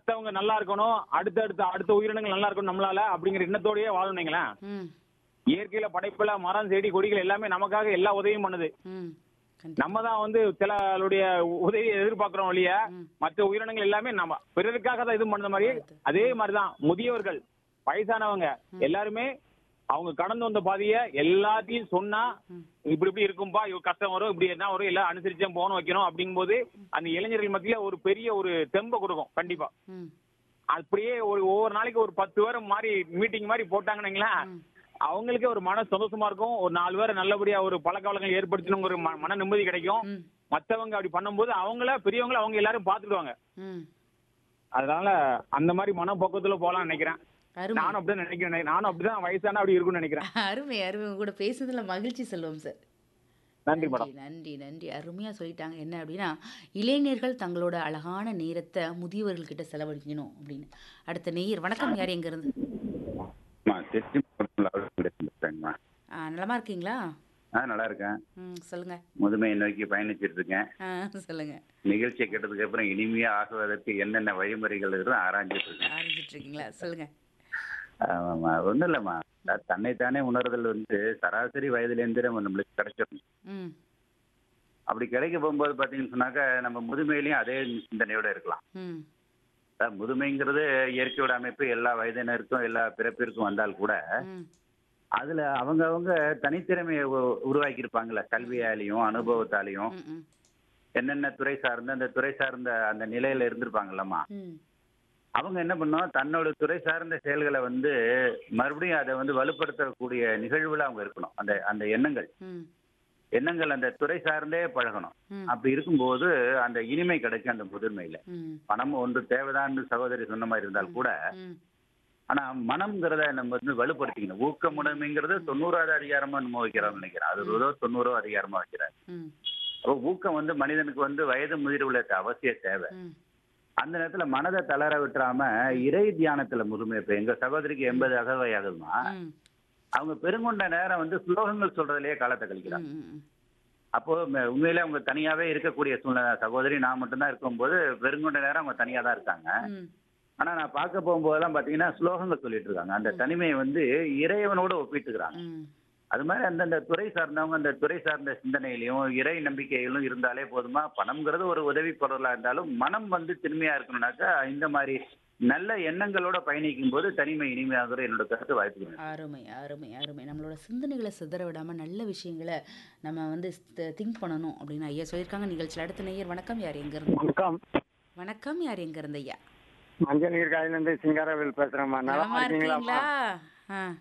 மத்தவங்க நல்லா இருக்கணும் அடுத்த அடுத்த அடுத்த உயிரினங்கள் நல்லா இருக்கணும் நம்மளால அப்படிங்கிற எண்ணத்தோடயே வாழணுங்களேன் ம் இயற்கையில படைப்புல மரம் செடி கொடிகள் எல்லாமே நமக்காக எல்லா உதவியும் பண்ணுது ம் கண்டிப்பா நம்ம தான் வந்து சிலருடைய உதவியை எதிர்பார்க்கிறோம் ஒழிய ம். மற்ற உயிரினங்கள் எல்லாமே நம்ம பிறருக்காக தான் இது பண்ண மாதிரி அதே மாதிரிதான் முதியவர்கள் வயசானவங்க எல்லாருமே அவங்க கடந்து வந்த பாதைய எல்லாத்தையும் சொன்னா இப்படி இப்படி இருக்கும்பா இவ கஷ்டம் வரும் இப்படி என்ன வரும் எல்லாம் அனுசரிச்சே போகணும் வைக்கணும் அப்படிங்கும்போது அந்த இளைஞர்கள் மத்தியில ஒரு பெரிய ஒரு தெம்ப கொடுக்கும் கண்டிப்பா ம் அப்படியே ஒரு ஒவ்வொரு நாளைக்கு ஒரு பத்து பேர் மாதிரி மீட்டிங் மாதிரி போட்டாங்கன்னீங்களா அவங்களுக்கே ஒரு மன சந்தோஷமா இருக்கும் ஒரு நாலு பேரை நல்லபடியா ஒரு பழக்க வழக்கங்கள் ஏற்படுத்தணுங்கிற ஒரு ம- மன நிம்மதி கிடைக்கும் ம் மத்தவங்க அப்படி பண்ணும்போது அவங்கள பெரியவங்கள அவங்க எல்லாரும் பாத்துடுவாங்க ம் அதனால அந்த மாதிரி மனப்போக்கத்துல போலாம்னு நினைக்கிறேன் அருமை நானும் அப்படிதான் நினைக்கிறேன் நானும் அப்படிதான் வயசான அப்படி இருக்கும்னு நினைக்கிறேன் அருமை அருமை உங்க கூட பேசுறதுல மகிழ்ச்சி செல்வம் சார் நன்றி மேடம் நன்றி நன்றி நன்றி அருமையா சொல்லிட்டாங்க என்ன அப்படின்னா இளைஞர்கள் தங்களோட அழகான நேரத்தை முதியவர்கள்கிட்ட செலவழிக்கணும் அப்படின்னு அடுத்த நேயர் வணக்கம் யார் எங்க இருந்து அம்மா திருச்சி மாவட்டத்தில் அவர்கள் பேசுறேங்கம்மா ஆ, நலமா இருக்கீங்களா ஆ நல்லா இருக்கேன் ம் சொல்லுங்க முதுமையை நோக்கி பயணிச்சிட்டு இருக்கேன் ஆ சொல்லுங்க நிகழ்ச்சியை கேட்டதுக்கு அப்புறம் இனிமையா ஆகுவதற்கு என்னென்ன வழிமுறைகள் இருக்குன்னு ஆராய்ஞ்சிட்டு இருக்கேன் ஆரம்பிச்சிட்டு இருக்கீங்களா சொல்லுங்க ஆமாம்மா ஒன்றும் இல்லைம்மா த- தன்னைத்தானே உணர்தல் வந்து சராசரி வயதுலேருந்து நம்ம நம்மளுக்கு கிடைச்சிடும் ம் அப்படி கிடைக்க போகும்போது பார்த்தீங்கன்னு சொன்னாக்கா நம்ம முதுமையிலையும் அதே சிந்தனையோட இருக்கலாம் ம் அதான் முதுமைங்கிறது இயற்கையோட அமைப்பு எல்லா வயதினருக்கும் எல்லா பிறப்பிற்கும் வந்தால் கூட ம் அதுல அவங்க அவங்க தனித்திறமையை உ- உருவாக்கியிருப்பாங்கல்ல கல்வியாலையும் அனுபவத்தாலையும் ம் ம் என்னென்ன துறை சார்ந்த அந்த துறை சார்ந்த அந்த நிலையில இருந்திருப்பாங்கல்லம்மா ம் அவங்க என்ன பண்ணோம் தன்னோட துறை சார்ந்த செயல்களை வந்து மறுபடியும் அதை வந்து வலுப்படுத்தக்கூடிய நிகழ்வுல அவங்க இருக்கணும் அந்த அந்த எண்ணங்கள் ம் எண்ணங்கள் அந்த துறை சார்ந்தே பழகணும் ம் அப்படி இருக்கும்போது அந்த இனிமை கிடைக்கும் அந்த முதிர்மையில ம் பணம் ஒன்று தேவைதான்னு சகோதரி சொன்ன மாதிரி இருந்தால் கூட ம் ஆனா மனம்ங்கிறத நம்ம வந்து வலுப்படுத்திக்கணும் ஊக்கமுடைமைங்கிறது தொண்ணூறாவது அதிகாரமா நம்ம வைக்கிறோம்னு நினைக்கிறேன் அது ஏதோ தொண்ணூறோ அதிகாரமா வைக்கிறார் ம் அப்போ ஊக்கம் வந்து மனிதனுக்கு வந்து வயது முதிர்வுல அவசிய தேவை ம் அந்த நேரத்துல மனதை தளர விட்டுறாம இறை தியானத்துல முதுமை இப்ப எங்க சகோதரிக்கு எண்பது அகவை ஆகுதுமா ம் அவங்க பெருங்கொண்ட நேரம் வந்து ஸ்லோகங்கள் சொல்றதுலயே காலத்தை கழிக்கிறாங்க ம் ம் அப்போ ம- உண்மையிலே அவங்க தனியாவே இருக்கக்கூடிய சூழ்நிலை சகோதரி நான் மட்டும்தான் இருக்கும்போது பெருங்கொண்ட நேரம் அவங்க தனியா தான் இருக்காங்க ம் ஆனா நான் பார்க்க போகும்போதெல்லாம் பாத்தீங்கன்னா ஸ்லோகங்கள் சொல்லிட்டு இருக்காங்க அந்த தனிமையை வந்து இறைவனோட ஒப்பிட்டுக்கிறாங்க ம் அது மாதிரி அந்தந்த துறை சார்ந்தவங்க அந்த துறை சார்ந்த சிந்தனையிலையும் இறை நம்பிக்கையிலும் இருந்தாலே போதுமா பணம்ங்கிறது ஒரு உதவி பொருளா இருந்தாலும் மனம் வந்து திண்மையா இருக்கணும்னாக்கா இந்த மாதிரி நல்ல எண்ணங்களோட பயணிக்கும் போது தனிமை இனிமையாகிற என்னோட கருத்து வாய்ப்பு அருமை அருமை அருமை நம்மளோட சிந்தனைகளை சிதற விடாமல் நல்ல விஷயங்களை நம்ம வந்து திங்க் பண்ணணும் அப்படின்னு ஐயா சொல்லியிருக்காங்க நிகழ்ச்சியில் அடுத்த நேயர் வணக்கம் யார் எங்க இருந்து வணக்கம் வணக்கம் யார் எங்க இருந்து ஐயா மஞ்சள் நீர் காயிலிருந்து சிங்காரவேல் பேசுறேம்மா நல்லா நலமா இருக்கீங்களா இருக்கீங்களா ஆ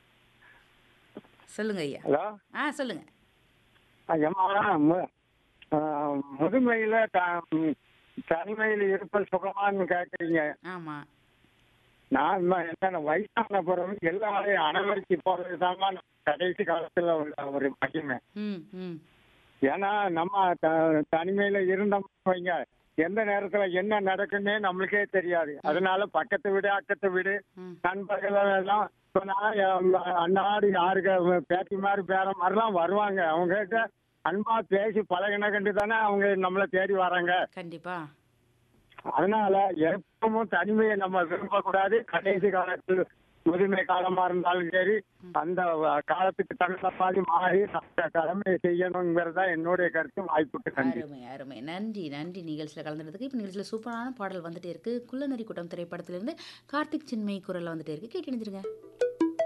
சொல்லுங்க ஐயா ஹலோ ஆ சொல்லுங்க ஐயம்மா மு- ஆ, முதுமையில த- ம், தனிமையில் இருப்பது சுகமான்னு கேட்குறீங்க ஆமா நான் ம- என்ன வயசான பிறகு எல்லாரையும் அனுமதிச்சு போறது தான் கடைசி காலத்துல உள்ள ஒரு மகிமை ம் ம் ஏன்னா நம்ம த- தனிமையில இருந்தோம் வைங்க எந்த நேரத்துல என்ன நடக்குன்னே நம்மளுக்கே தெரியாது அதனால பக்கத்து வீடு அக்கத்து வீடு ம் நண்பர்கள் எல்லாம் இப்ப நான் என் அண்ணாடு யாருக்கு பேத்தி மாதிரி பேர மாதிரிலாம் வருவாங்க அவங்க கிட்ட அன்பா பேசி பழகின கண்டு தானே அவங்க நம்மளை தேடி வராங்க கண்டிப்பா அதனால எப்பவும் தனிமையை நம்ம விரும்பக்கூடாது கடைசி காலத்தில் முதுமை காலமா இருந்தாலும் சரி அந்த காலத்துக்கு தகுந்த மாதிரி மாறி நம்ம கடமையை செய்யணுங்கிறதா என்னுடைய கருத்து வாய்ப்புட்டு கண்டி அருமை அருமை நன்றி நன்றி நிகழ்ச்சியில் கலந்துறதுக்கு இப்போ நிகழ்ச்சியில் சூப்பரான பாடல் வந்துட்டே இருக்கு குள்ளநரி கூட்டம் திரைப்படத்திலிருந்து கார்த்திக் சின்மை குரல் வந்துட்டே இருக்கு கேட்டு இணைஞ்சிருங்க